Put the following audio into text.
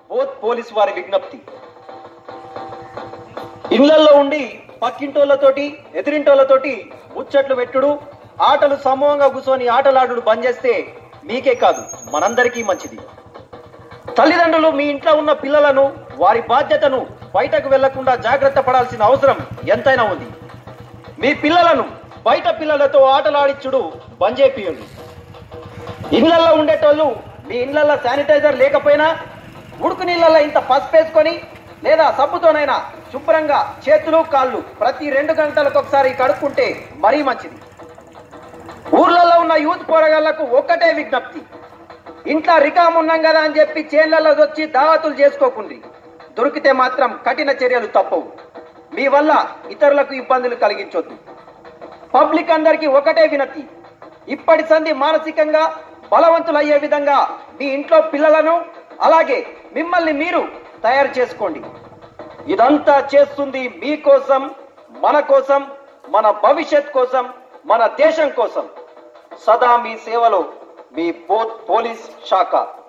both police వారి విజ్ఞప్తి ఇళ్లలో ఉండి పక్కింటోళ్ళతోటి ఎదిరింటోళ్ళతోటి ముచ్చట్లు పెట్టుడు ఆటలు సమూహంగా కూర్చొని ఆటలాడుడు బంద్ చేస్తే మీకే కాదు మనందరికీ మంచిది తల్లిదండ్రులు మీ ఇంట్లో ఉన్న పిల్లలను వారి బాధ్యతను బయటకు వెళ్లకుండా జాగ్రత్త పడాల్సిన అవసరం ఎంతైనా ఉంది మీ పిల్లలను బయట పిల్లలతో ఆటలాడిచ్చుడు బంద్ చేపియండి ఇళ్లలో ఉండేటోళ్ళు మీ ఇళ్లలో శానిటైజర్ లేకపోయినా ఉడుకు నీళ్ళల్లో ఇంత పసుపు వేసుకొని లేదా సబ్బుతోనైనా శుభ్రంగా చేతులు కాళ్ళు ప్రతి రెండు గంటలకు ఒకసారి కడుక్కుంటే మరీ మంచిది ఊర్లలో ఉన్న యూత్ పోరగాళ్లకు ఒక్కటే విజ్ఞప్తి ఇంట్లో రికామ్ ఉన్నాం కదా అని చెప్పి చేన్లలో వచ్చి దావతులు చేసుకోకుండి దొరికితే మాత్రం కఠిన చర్యలు తప్పవు మీ వల్ల ఇతరులకు ఇబ్బందులు కలిగించొద్దు పబ్లిక్ అందరికీ ఒకటే వినతి ఇప్పటి సంధి మానసికంగా బలవంతులయ్యే విధంగా మీ ఇంట్లో పిల్లలను అలాగే మిమ్మల్ని మీరు తయారు చేసుకోండి ఇదంతా చేస్తుంది మీకోసం మన కోసం మన భవిష్యత్ కోసం మన దేశం కోసం సదా మీ సేవలో మీ పో- పోలీస్ శాఖ